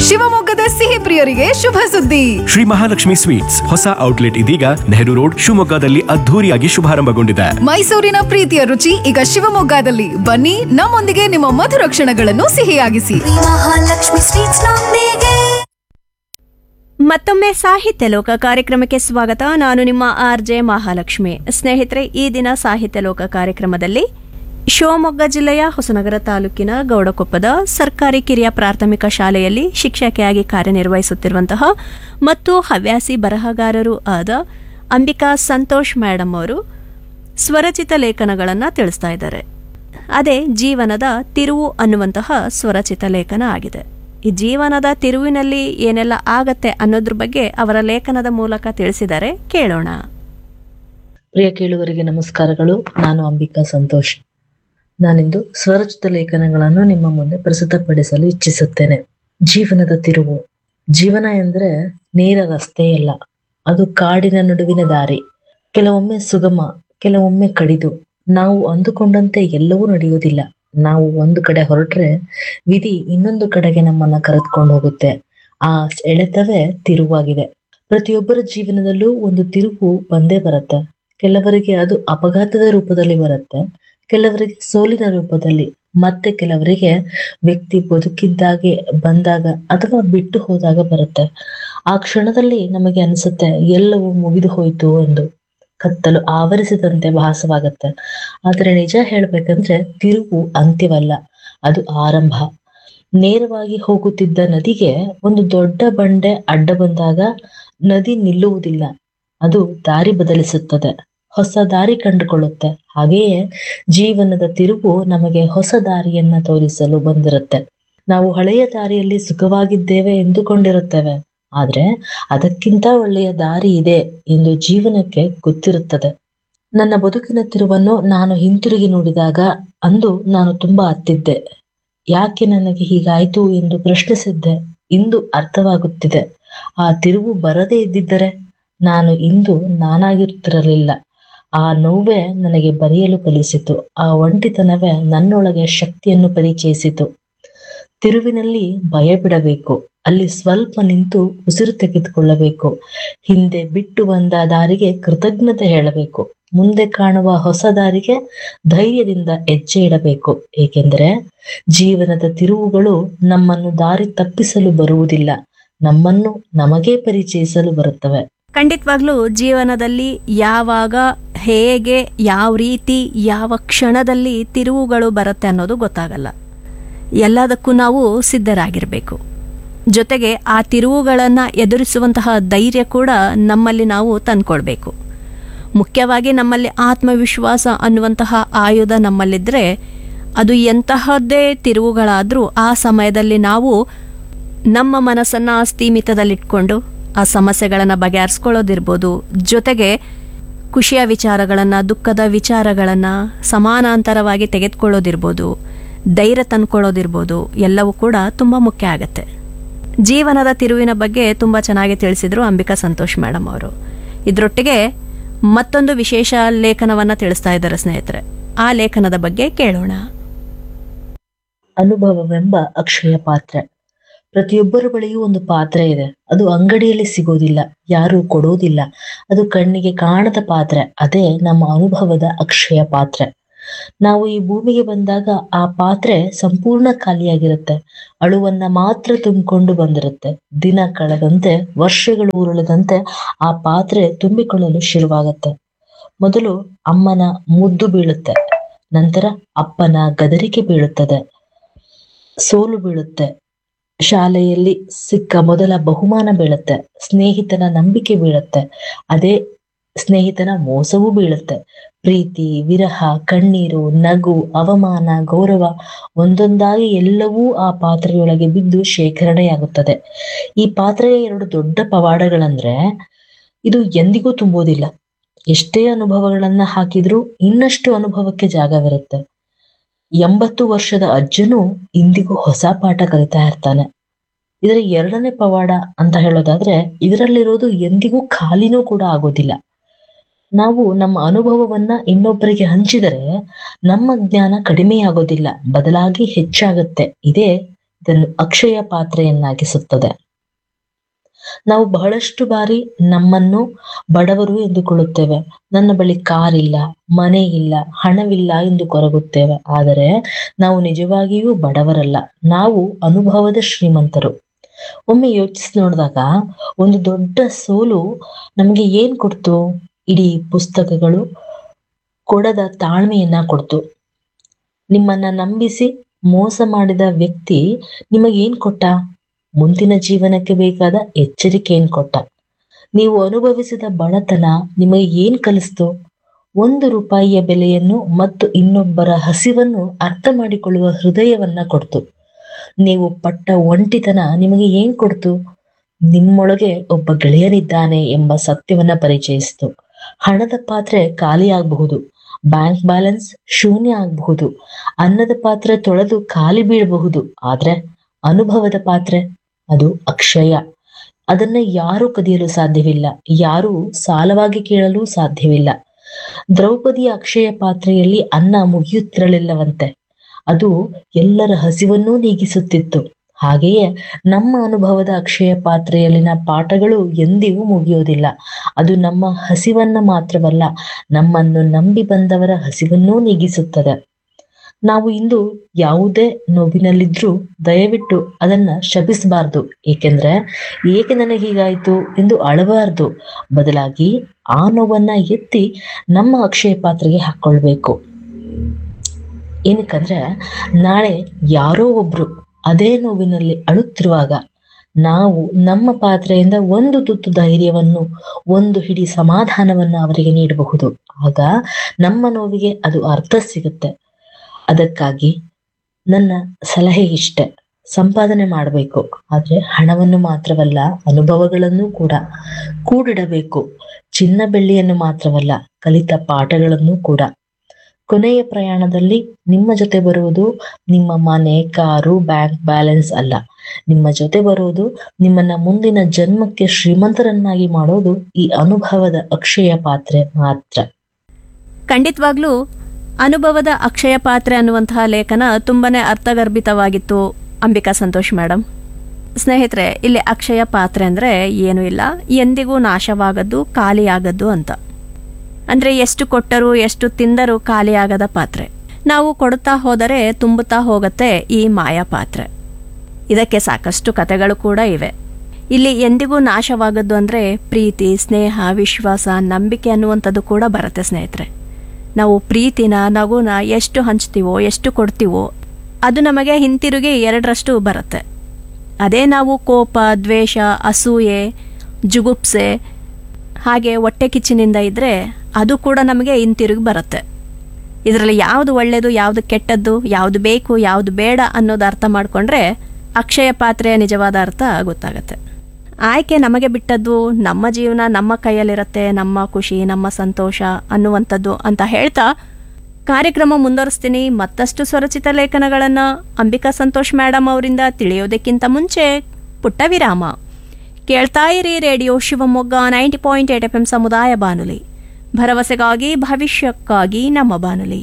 ಶಿವಮೊಗ್ಗದ ಸಿಹಿ ಪ್ರಿಯರಿಗೆ ಶುಭ ಸುದ್ದಿ ಶ್ರೀ ಮಹಾಲಕ್ಷ್ಮಿ ಸ್ವೀಟ್ಸ್ ಹೊಸ ಔಟ್ಲೆಟ್ ಇದೀಗ ನೆಹರು ರೋಡ್ ಶಿವಮೊಗ್ಗದಲ್ಲಿ ಅದ್ಧೂರಿಯಾಗಿ ಶುಭಾರಂಭಗೊಂಡಿದೆ ಮೈಸೂರಿನ ಪ್ರೀತಿಯ ರುಚಿ ಈಗ ಶಿವಮೊಗ್ಗದಲ್ಲಿ ಬನ್ನಿ ನಮ್ಮೊಂದಿಗೆ ನಿಮ್ಮ ಮಧುರ ಕ್ಷಣಗಳನ್ನು ಸಿಹಿಯಾಗಿಸಿ ಮಹಾಲಕ್ಷ್ಮಿ ಸ್ವೀಟ್ಸ್ ನೊಂದಿಗೆ ಮತ್ತೊಮ್ಮೆ ಸಾಹಿತ್ಯ ಲೋಕ ಕಾರ್ಯಕ್ರಮಕ್ಕೆ ಸ್ವಾಗತ ನಾನು ನಿಮ್ಮ ಆರ್ ಜೆ ಮಹಾಲಕ್ಷ್ಮಿ ಸ್ನೇಹಿತರೆ ಈ ದಿನ ಸಾಹಿತ್ಯ ಲೋಕ ಕಾರ್ಯಕ್ರಮದಲ್ಲಿ ಶಿವಮೊಗ್ಗ ಜಿಲ್ಲೆಯ ಹೊಸನಗರ ತಾಲೂಕಿನ ಗೌಡಕೊಪ್ಪದ ಸರ್ಕಾರಿ ಕಿರಿಯ ಪ್ರಾಥಮಿಕ ಶಾಲೆಯಲ್ಲಿ ಶಿಕ್ಷಕಿಯಾಗಿ ಕಾರ್ಯನಿರ್ವಹಿಸುತ್ತಿರುವಂತಹ ಮತ್ತು ಹವ್ಯಾಸಿ ಬರಹಗಾರರೂ ಆದ ಅಂಬಿಕಾ ಸಂತೋಷ್ ಮೇಡಮ್ ಅವರು ಸ್ವರಚಿತ ಲೇಖನಗಳನ್ನು ತಿಳಿಸ್ತಾ ಇದ್ದಾರೆ ಅದೇ ಜೀವನದ ತಿರುವು ಅನ್ನುವಂತಹ ಸ್ವರಚಿತ ಲೇಖನ ಆಗಿದೆ ಈ ಜೀವನದ ತಿರುವಿನಲ್ಲಿ ಏನೆಲ್ಲ ಆಗತ್ತೆ ಅನ್ನೋದ್ರ ಬಗ್ಗೆ ಅವರ ಲೇಖನದ ಮೂಲಕ ತಿಳಿಸಿದ್ದಾರೆ ಕೇಳೋಣ ಪ್ರಿಯ ಕೇಳುಗರಿಗೆ ನಮಸ್ಕಾರಗಳು ನಾನು ಅಂಬಿಕಾ ಸಂತೋಷ್ ನಾನಿಂದು ಸ್ವರಚಿತ ಲೇಖನಗಳನ್ನು ನಿಮ್ಮ ಮುಂದೆ ಪ್ರಸ್ತುತಪಡಿಸಲು ಇಚ್ಛಿಸುತ್ತೇನೆ ಜೀವನದ ತಿರುವು ಜೀವನ ಎಂದ್ರೆ ನೇರ ರಸ್ತೆಯಲ್ಲ ಅದು ಕಾಡಿನ ನಡುವಿನ ದಾರಿ ಕೆಲವೊಮ್ಮೆ ಸುಗಮ ಕೆಲವೊಮ್ಮೆ ಕಡಿದು ನಾವು ಅಂದುಕೊಂಡಂತೆ ಎಲ್ಲವೂ ನಡೆಯುವುದಿಲ್ಲ ನಾವು ಒಂದು ಕಡೆ ಹೊರಟ್ರೆ ವಿಧಿ ಇನ್ನೊಂದು ಕಡೆಗೆ ನಮ್ಮನ್ನ ಕರೆದುಕೊಂಡು ಹೋಗುತ್ತೆ ಆ ಎಳೆತವೇ ತಿರುವಾಗಿದೆ ಪ್ರತಿಯೊಬ್ಬರ ಜೀವನದಲ್ಲೂ ಒಂದು ತಿರುವು ಬಂದೇ ಬರುತ್ತೆ ಕೆಲವರಿಗೆ ಅದು ಅಪಘಾತದ ರೂಪದಲ್ಲಿ ಬರುತ್ತೆ ಕೆಲವರಿಗೆ ಸೋಲಿನ ರೂಪದಲ್ಲಿ ಮತ್ತೆ ಕೆಲವರಿಗೆ ವ್ಯಕ್ತಿ ಬದುಕಿದ್ದಾಗೆ ಬಂದಾಗ ಅಥವಾ ಬಿಟ್ಟು ಹೋದಾಗ ಬರುತ್ತೆ ಆ ಕ್ಷಣದಲ್ಲಿ ನಮಗೆ ಅನಿಸುತ್ತೆ ಎಲ್ಲವೂ ಮುಗಿದು ಹೋಯ್ತು ಎಂದು ಕತ್ತಲು ಆವರಿಸಿದಂತೆ ಭಾಸವಾಗುತ್ತೆ ಆದ್ರೆ ನಿಜ ಹೇಳ್ಬೇಕಂದ್ರೆ ತಿರುವು ಅಂತ್ಯವಲ್ಲ ಅದು ಆರಂಭ ನೇರವಾಗಿ ಹೋಗುತ್ತಿದ್ದ ನದಿಗೆ ಒಂದು ದೊಡ್ಡ ಬಂಡೆ ಅಡ್ಡ ಬಂದಾಗ ನದಿ ನಿಲ್ಲುವುದಿಲ್ಲ ಅದು ದಾರಿ ಬದಲಿಸುತ್ತದೆ ಹೊಸ ದಾರಿ ಕಂಡುಕೊಳ್ಳುತ್ತೆ ಹಾಗೆಯೇ ಜೀವನದ ತಿರುವು ನಮಗೆ ಹೊಸ ದಾರಿಯನ್ನ ತೋರಿಸಲು ಬಂದಿರುತ್ತೆ ನಾವು ಹಳೆಯ ದಾರಿಯಲ್ಲಿ ಸುಖವಾಗಿದ್ದೇವೆ ಎಂದುಕೊಂಡಿರುತ್ತೇವೆ ಆದ್ರೆ ಅದಕ್ಕಿಂತ ಒಳ್ಳೆಯ ದಾರಿ ಇದೆ ಎಂದು ಜೀವನಕ್ಕೆ ಗೊತ್ತಿರುತ್ತದೆ ನನ್ನ ಬದುಕಿನ ತಿರುವನ್ನು ನಾನು ಹಿಂತಿರುಗಿ ನೋಡಿದಾಗ ಅಂದು ನಾನು ತುಂಬಾ ಅತ್ತಿದ್ದೆ ಯಾಕೆ ನನಗೆ ಹೀಗಾಯ್ತು ಎಂದು ಪ್ರಶ್ನಿಸಿದ್ದೆ ಇಂದು ಅರ್ಥವಾಗುತ್ತಿದೆ ಆ ತಿರುವು ಬರದೇ ಇದ್ದಿದ್ದರೆ ನಾನು ಇಂದು ನಾನಾಗಿರುತ್ತಿರಲಿಲ್ಲ ಆ ನೋವೇ ನನಗೆ ಬರೆಯಲು ಕಲಿಸಿತು ಆ ಒಂಟಿತನವೇ ನನ್ನೊಳಗೆ ಶಕ್ತಿಯನ್ನು ಪರಿಚಯಿಸಿತು ತಿರುವಿನಲ್ಲಿ ಭಯ ಬಿಡಬೇಕು ಅಲ್ಲಿ ಸ್ವಲ್ಪ ನಿಂತು ಉಸಿರು ತೆಗೆದುಕೊಳ್ಳಬೇಕು ಹಿಂದೆ ಬಿಟ್ಟು ಬಂದ ದಾರಿಗೆ ಕೃತಜ್ಞತೆ ಹೇಳಬೇಕು ಮುಂದೆ ಕಾಣುವ ಹೊಸ ದಾರಿಗೆ ಧೈರ್ಯದಿಂದ ಹೆಜ್ಜೆ ಇಡಬೇಕು ಏಕೆಂದರೆ ಜೀವನದ ತಿರುವುಗಳು ನಮ್ಮನ್ನು ದಾರಿ ತಪ್ಪಿಸಲು ಬರುವುದಿಲ್ಲ ನಮ್ಮನ್ನು ನಮಗೇ ಪರಿಚಯಿಸಲು ಬರುತ್ತವೆ ಖಂಡಿತವಾಗ್ಲೂ ಜೀವನದಲ್ಲಿ ಯಾವಾಗ ಹೇಗೆ ಯಾವ ರೀತಿ ಯಾವ ಕ್ಷಣದಲ್ಲಿ ತಿರುವುಗಳು ಬರುತ್ತೆ ಅನ್ನೋದು ಗೊತ್ತಾಗಲ್ಲ ಎಲ್ಲದಕ್ಕೂ ನಾವು ಸಿದ್ಧರಾಗಿರಬೇಕು ಜೊತೆಗೆ ಆ ತಿರುವುಗಳನ್ನು ಎದುರಿಸುವಂತಹ ಧೈರ್ಯ ಕೂಡ ನಮ್ಮಲ್ಲಿ ನಾವು ತಂದ್ಕೊಳ್ಬೇಕು ಮುಖ್ಯವಾಗಿ ನಮ್ಮಲ್ಲಿ ಆತ್ಮವಿಶ್ವಾಸ ಅನ್ನುವಂತಹ ಆಯುಧ ನಮ್ಮಲ್ಲಿದ್ದರೆ ಅದು ಎಂತಹದ್ದೇ ತಿರುವುಗಳಾದರೂ ಆ ಸಮಯದಲ್ಲಿ ನಾವು ನಮ್ಮ ಮನಸ್ಸನ್ನು ಸ್ಥೀಮಿತದಲ್ಲಿಟ್ಕೊಂಡು ಆ ಸಮಸ್ಯೆಗಳನ್ನು ಬಗೆಹರಿಸ್ಕೊಳ್ಳೋದಿರ್ಬೋದು ಜೊತೆಗೆ ಖುಷಿಯ ವಿಚಾರಗಳನ್ನು ದುಃಖದ ವಿಚಾರಗಳನ್ನು ಸಮಾನಾಂತರವಾಗಿ ತೆಗೆದುಕೊಳ್ಳೋದಿರ್ಬೋದು ಧೈರ್ಯ ತಂದ್ಕೊಳ್ಳೋದಿರ್ಬೋದು ಎಲ್ಲವೂ ಕೂಡ ತುಂಬ ಮುಖ್ಯ ಆಗುತ್ತೆ ಜೀವನದ ತಿರುವಿನ ಬಗ್ಗೆ ತುಂಬ ಚೆನ್ನಾಗಿ ತಿಳಿಸಿದರು ಅಂಬಿಕಾ ಸಂತೋಷ್ ಮೇಡಮ್ ಅವರು ಇದರೊಟ್ಟಿಗೆ ಮತ್ತೊಂದು ವಿಶೇಷ ಲೇಖನವನ್ನು ತಿಳಿಸ್ತಾ ಇದ್ದಾರೆ ಸ್ನೇಹಿತರೆ ಆ ಲೇಖನದ ಬಗ್ಗೆ ಕೇಳೋಣ ಅನುಭವವೆಂಬ ಅಕ್ಷಯ ಪಾತ್ರೆ ಪ್ರತಿಯೊಬ್ಬರ ಬಳಿಯೂ ಒಂದು ಪಾತ್ರೆ ಇದೆ ಅದು ಅಂಗಡಿಯಲ್ಲಿ ಸಿಗೋದಿಲ್ಲ ಯಾರು ಕೊಡೋದಿಲ್ಲ ಅದು ಕಣ್ಣಿಗೆ ಕಾಣದ ಪಾತ್ರೆ ಅದೇ ನಮ್ಮ ಅನುಭವದ ಅಕ್ಷಯ ಪಾತ್ರೆ ನಾವು ಈ ಭೂಮಿಗೆ ಬಂದಾಗ ಆ ಪಾತ್ರೆ ಸಂಪೂರ್ಣ ಖಾಲಿಯಾಗಿರುತ್ತೆ ಅಳುವನ್ನ ಮಾತ್ರ ತುಂಬಿಕೊಂಡು ಬಂದಿರುತ್ತೆ ದಿನ ಕಳೆದಂತೆ ವರ್ಷಗಳು ಉರುಳದಂತೆ ಆ ಪಾತ್ರೆ ತುಂಬಿಕೊಳ್ಳಲು ಶುರುವಾಗತ್ತೆ ಮೊದಲು ಅಮ್ಮನ ಮುದ್ದು ಬೀಳುತ್ತೆ ನಂತರ ಅಪ್ಪನ ಗದರಿಕೆ ಬೀಳುತ್ತದೆ ಸೋಲು ಬೀಳುತ್ತೆ ಶಾಲೆಯಲ್ಲಿ ಸಿಕ್ಕ ಮೊದಲ ಬಹುಮಾನ ಬೀಳುತ್ತೆ ಸ್ನೇಹಿತನ ನಂಬಿಕೆ ಬೀಳುತ್ತೆ ಅದೇ ಸ್ನೇಹಿತನ ಮೋಸವೂ ಬೀಳುತ್ತೆ ಪ್ರೀತಿ ವಿರಹ ಕಣ್ಣೀರು ನಗು ಅವಮಾನ ಗೌರವ ಒಂದೊಂದಾಗಿ ಎಲ್ಲವೂ ಆ ಪಾತ್ರೆಯೊಳಗೆ ಬಿದ್ದು ಶೇಖರಣೆಯಾಗುತ್ತದೆ ಈ ಪಾತ್ರೆಯ ಎರಡು ದೊಡ್ಡ ಪವಾಡಗಳಂದ್ರೆ ಇದು ಎಂದಿಗೂ ತುಂಬುವುದಿಲ್ಲ ಎಷ್ಟೇ ಅನುಭವಗಳನ್ನ ಹಾಕಿದ್ರೂ ಇನ್ನಷ್ಟು ಅನುಭವಕ್ಕೆ ಜಾಗವಿರುತ್ತೆ ಎಂಬತ್ತು ವರ್ಷದ ಅಜ್ಜನು ಇಂದಿಗೂ ಹೊಸ ಪಾಠ ಕಲಿತಾ ಇರ್ತಾನೆ ಇದರ ಎರಡನೇ ಪವಾಡ ಅಂತ ಹೇಳೋದಾದ್ರೆ ಇದರಲ್ಲಿರೋದು ಎಂದಿಗೂ ಖಾಲಿನೂ ಕೂಡ ಆಗೋದಿಲ್ಲ ನಾವು ನಮ್ಮ ಅನುಭವವನ್ನ ಇನ್ನೊಬ್ಬರಿಗೆ ಹಂಚಿದರೆ ನಮ್ಮ ಜ್ಞಾನ ಕಡಿಮೆಯಾಗೋದಿಲ್ಲ ಬದಲಾಗಿ ಹೆಚ್ಚಾಗುತ್ತೆ ಇದೇ ಇದನ್ನು ಅಕ್ಷಯ ಪಾತ್ರೆಯನ್ನಾಗಿಸುತ್ತದೆ ನಾವು ಬಹಳಷ್ಟು ಬಾರಿ ನಮ್ಮನ್ನು ಬಡವರು ಎಂದುಕೊಳ್ಳುತ್ತೇವೆ ನನ್ನ ಬಳಿ ಕಾರ್ ಇಲ್ಲ ಮನೆ ಇಲ್ಲ ಹಣವಿಲ್ಲ ಎಂದು ಕೊರಗುತ್ತೇವೆ ಆದರೆ ನಾವು ನಿಜವಾಗಿಯೂ ಬಡವರಲ್ಲ ನಾವು ಅನುಭವದ ಶ್ರೀಮಂತರು ಒಮ್ಮೆ ಯೋಚಿಸಿ ನೋಡಿದಾಗ ಒಂದು ದೊಡ್ಡ ಸೋಲು ನಮಗೆ ಏನ್ ಕೊಡ್ತು ಇಡೀ ಪುಸ್ತಕಗಳು ಕೊಡದ ತಾಳ್ಮೆಯನ್ನ ಕೊಡ್ತು ನಿಮ್ಮನ್ನ ನಂಬಿಸಿ ಮೋಸ ಮಾಡಿದ ವ್ಯಕ್ತಿ ನಿಮಗೇನ್ ಕೊಟ್ಟ ಮುಂದಿನ ಜೀವನಕ್ಕೆ ಬೇಕಾದ ಎಚ್ಚರಿಕೆಯನ್ನು ಕೊಟ್ಟ ನೀವು ಅನುಭವಿಸಿದ ಬಡತನ ನಿಮಗೆ ಏನ್ ಕಲಿಸ್ತು ಒಂದು ರೂಪಾಯಿಯ ಬೆಲೆಯನ್ನು ಮತ್ತು ಇನ್ನೊಬ್ಬರ ಹಸಿವನ್ನು ಅರ್ಥ ಮಾಡಿಕೊಳ್ಳುವ ಹೃದಯವನ್ನ ಕೊಡ್ತು ನೀವು ಪಟ್ಟ ಒಂಟಿತನ ನಿಮಗೆ ಏನ್ ಕೊಡ್ತು ನಿಮ್ಮೊಳಗೆ ಒಬ್ಬ ಗೆಳೆಯನಿದ್ದಾನೆ ಎಂಬ ಸತ್ಯವನ್ನ ಪರಿಚಯಿಸಿತು ಹಣದ ಪಾತ್ರೆ ಖಾಲಿ ಆಗಬಹುದು ಬ್ಯಾಂಕ್ ಬ್ಯಾಲೆನ್ಸ್ ಶೂನ್ಯ ಆಗಬಹುದು ಅನ್ನದ ಪಾತ್ರೆ ತೊಳೆದು ಖಾಲಿ ಬೀಳಬಹುದು ಆದ್ರೆ ಅನುಭವದ ಪಾತ್ರೆ ಅದು ಅಕ್ಷಯ ಅದನ್ನ ಯಾರು ಕದಿಯಲು ಸಾಧ್ಯವಿಲ್ಲ ಯಾರು ಸಾಲವಾಗಿ ಕೇಳಲು ಸಾಧ್ಯವಿಲ್ಲ ದ್ರೌಪದಿಯ ಅಕ್ಷಯ ಪಾತ್ರೆಯಲ್ಲಿ ಅನ್ನ ಮುಗಿಯುತ್ತಿರಲಿಲ್ಲವಂತೆ ಅದು ಎಲ್ಲರ ಹಸಿವನ್ನೂ ನೀಗಿಸುತ್ತಿತ್ತು ಹಾಗೆಯೇ ನಮ್ಮ ಅನುಭವದ ಅಕ್ಷಯ ಪಾತ್ರೆಯಲ್ಲಿನ ಪಾಠಗಳು ಎಂದಿಗೂ ಮುಗಿಯೋದಿಲ್ಲ ಅದು ನಮ್ಮ ಹಸಿವನ್ನ ಮಾತ್ರವಲ್ಲ ನಮ್ಮನ್ನು ನಂಬಿ ಬಂದವರ ಹಸಿವನ್ನೂ ನೀಗಿಸುತ್ತದೆ ನಾವು ಇಂದು ಯಾವುದೇ ನೋವಿನಲ್ಲಿದ್ರೂ ದಯವಿಟ್ಟು ಅದನ್ನ ಶಪಿಸಬಾರ್ದು ಏಕೆಂದ್ರೆ ಏಕೆ ನನಗೆ ಹೀಗಾಯ್ತು ಎಂದು ಅಳಬಾರ್ದು ಬದಲಾಗಿ ಆ ನೋವನ್ನ ಎತ್ತಿ ನಮ್ಮ ಅಕ್ಷಯ ಪಾತ್ರೆಗೆ ಹಾಕೊಳ್ಬೇಕು ಏನಕ್ಕಂದ್ರೆ ನಾಳೆ ಯಾರೋ ಒಬ್ರು ಅದೇ ನೋವಿನಲ್ಲಿ ಅಳುತ್ತಿರುವಾಗ ನಾವು ನಮ್ಮ ಪಾತ್ರೆಯಿಂದ ಒಂದು ತುತ್ತು ಧೈರ್ಯವನ್ನು ಒಂದು ಹಿಡಿ ಸಮಾಧಾನವನ್ನು ಅವರಿಗೆ ನೀಡಬಹುದು ಆಗ ನಮ್ಮ ನೋವಿಗೆ ಅದು ಅರ್ಥ ಸಿಗುತ್ತೆ ಅದಕ್ಕಾಗಿ ನನ್ನ ಸಲಹೆ ಇಷ್ಟೆ ಸಂಪಾದನೆ ಮಾಡಬೇಕು ಆದ್ರೆ ಹಣವನ್ನು ಮಾತ್ರವಲ್ಲ ಅನುಭವಗಳನ್ನು ಕೂಡ ಕೂಡಿಡಬೇಕು ಚಿನ್ನ ಬೆಳ್ಳಿಯನ್ನು ಮಾತ್ರವಲ್ಲ ಕಲಿತ ಪಾಠಗಳನ್ನು ಕೂಡ ಕೊನೆಯ ಪ್ರಯಾಣದಲ್ಲಿ ನಿಮ್ಮ ಜೊತೆ ಬರುವುದು ನಿಮ್ಮ ಮನೆ ಕಾರು ಬ್ಯಾಂಕ್ ಬ್ಯಾಲೆನ್ಸ್ ಅಲ್ಲ ನಿಮ್ಮ ಜೊತೆ ಬರುವುದು ನಿಮ್ಮನ್ನ ಮುಂದಿನ ಜನ್ಮಕ್ಕೆ ಶ್ರೀಮಂತರನ್ನಾಗಿ ಮಾಡೋದು ಈ ಅನುಭವದ ಅಕ್ಷಯ ಪಾತ್ರೆ ಮಾತ್ರ ಖಂಡಿತವಾಗ್ಲೂ ಅನುಭವದ ಅಕ್ಷಯ ಪಾತ್ರೆ ಅನ್ನುವಂತಹ ಲೇಖನ ತುಂಬಾನೇ ಅರ್ಥಗರ್ಭಿತವಾಗಿತ್ತು ಅಂಬಿಕಾ ಸಂತೋಷ್ ಮೇಡಮ್ ಸ್ನೇಹಿತರೆ ಇಲ್ಲಿ ಅಕ್ಷಯ ಪಾತ್ರೆ ಅಂದರೆ ಏನೂ ಇಲ್ಲ ಎಂದಿಗೂ ನಾಶವಾಗದ್ದು ಖಾಲಿಯಾಗದ್ದು ಅಂತ ಅಂದರೆ ಎಷ್ಟು ಕೊಟ್ಟರೂ ಎಷ್ಟು ತಿಂದರೂ ಖಾಲಿಯಾಗದ ಪಾತ್ರೆ ನಾವು ಕೊಡುತ್ತಾ ಹೋದರೆ ತುಂಬುತ್ತಾ ಹೋಗುತ್ತೆ ಈ ಮಾಯಾ ಪಾತ್ರೆ ಇದಕ್ಕೆ ಸಾಕಷ್ಟು ಕಥೆಗಳು ಕೂಡ ಇವೆ ಇಲ್ಲಿ ಎಂದಿಗೂ ನಾಶವಾಗದ್ದು ಅಂದರೆ ಪ್ರೀತಿ ಸ್ನೇಹ ವಿಶ್ವಾಸ ನಂಬಿಕೆ ಅನ್ನುವಂಥದ್ದು ಕೂಡ ಬರುತ್ತೆ ಸ್ನೇಹಿತರೆ ನಾವು ಪ್ರೀತಿನ ನಗುನ ಎಷ್ಟು ಹಂಚ್ತೀವೋ ಎಷ್ಟು ಕೊಡ್ತೀವೋ ಅದು ನಮಗೆ ಹಿಂತಿರುಗಿ ಎರಡರಷ್ಟು ಬರುತ್ತೆ ಅದೇ ನಾವು ಕೋಪ ದ್ವೇಷ ಅಸೂಯೆ ಜುಗುಪ್ಸೆ ಹಾಗೆ ಹೊಟ್ಟೆ ಕಿಚ್ಚಿನಿಂದ ಇದ್ದರೆ ಅದು ಕೂಡ ನಮಗೆ ಹಿಂತಿರುಗಿ ಬರುತ್ತೆ ಇದರಲ್ಲಿ ಯಾವುದು ಒಳ್ಳೆಯದು ಯಾವುದು ಕೆಟ್ಟದ್ದು ಯಾವುದು ಬೇಕು ಯಾವುದು ಬೇಡ ಅನ್ನೋದು ಅರ್ಥ ಮಾಡಿಕೊಂಡ್ರೆ ಅಕ್ಷಯ ಪಾತ್ರೆಯ ನಿಜವಾದ ಅರ್ಥ ಗೊತ್ತಾಗತ್ತೆ ಆಯ್ಕೆ ನಮಗೆ ಬಿಟ್ಟದ್ದು ನಮ್ಮ ಜೀವನ ನಮ್ಮ ಕೈಯಲ್ಲಿರುತ್ತೆ ನಮ್ಮ ಖುಷಿ ನಮ್ಮ ಸಂತೋಷ ಅನ್ನುವಂಥದ್ದು ಅಂತ ಹೇಳ್ತಾ ಕಾರ್ಯಕ್ರಮ ಮುಂದುವರಿಸ್ತೀನಿ ಮತ್ತಷ್ಟು ಸ್ವರಚಿತ ಲೇಖನಗಳನ್ನು ಅಂಬಿಕಾ ಸಂತೋಷ್ ಮೇಡಮ್ ಅವರಿಂದ ತಿಳಿಯೋದಕ್ಕಿಂತ ಮುಂಚೆ ಪುಟ್ಟ ವಿರಾಮ ಕೇಳ್ತಾ ಇರಿ radio Shivamogga ninety point eight F M ಸಮುದಾಯ ಬಾನುಲಿ ಭರವಸೆಗಾಗಿ ಭವಿಷ್ಯಕ್ಕಾಗಿ ನಮ್ಮ ಬಾನುಲಿ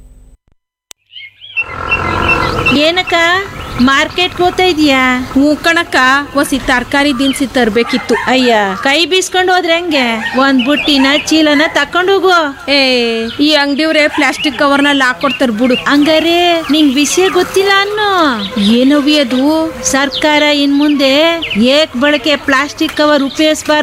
ಏನಕ್ಕ ಮಾರ್ಕೆಟ್ಗೆ ಹೋಗ್ತಾ ಇದೀಯಾ ಹ್ಞೂ ಕಣಕ್ಕ ಒಸಿ ತರಕಾರಿ ದಿನಸಿ ತರ್ಬೇಕಿತ್ತು ಅಯ್ಯ ಕೈ ಬೀಸ್ಕೊಂಡು ಹೋದ್ರೆ ಹೆಂಗೆ ಒಂದ್ ಬುಟ್ಟಿನ ಚೀಲನ ತಕೊಂಡು ಹೋಗು ಏ ಈ ಅಂಗಡಿಯವ್ರೆ ಪ್ಲಾಸ್ಟಿಕ್ ಕವರ್ನಲ್ಲಿ ಹಾಕೊಡ್ತಾರ ಬಿಡು ಹಂಗಾರೆ ನಿಂಗ್ ವಿಷಯ ಗೊತ್ತಿಲ್ಲ ಅನ್ನೋ ಏನವಿ ಅದು ಸರ್ಕಾರ ಇನ್ ಮುಂದೆ ಏಕ್ ಬಳಕೆ ಪ್ಲಾಸ್ಟಿಕ್ ಕವರ್ ಉಪಯೋಗಿಸಬಾರ್ದು